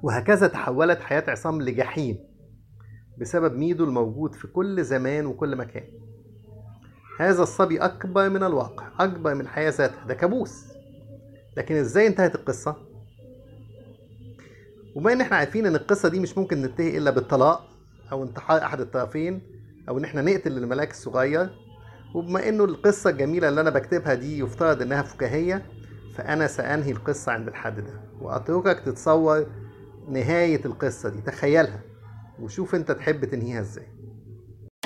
وهكذا تحولت حياة عصام لجحيم بسبب ميدو الموجود في كل زمان وكل مكان هذا الصبي أكبر من الواقع أكبر من الحياة ذاتها ده كابوس لكن إزاي انتهت القصة؟ وبما إن إحنا عارفين إن القصة دي مش ممكن ننتهي إلا بالطلاق أو انتحار أحد الطرفين أو إن إحنا نقتل الملاك الصغير وبما إنه القصة الجميلة اللي أنا بكتبها دي يفترض إنها فكاهية فأنا سأنهي القصة عند الحد ده وأتركك تتصور نهاية القصة دي تخيلها وشوف أنت تحب تنهيها إزاي